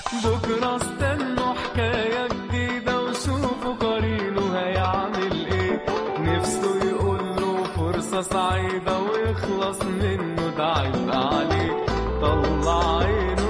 بكرة استنوا حكاية جديدة وشوفوا قرينه هيعمل ايه نفسه يقول له فرصة سعيدة ويخلص منه ده عبء عليه طلع عينه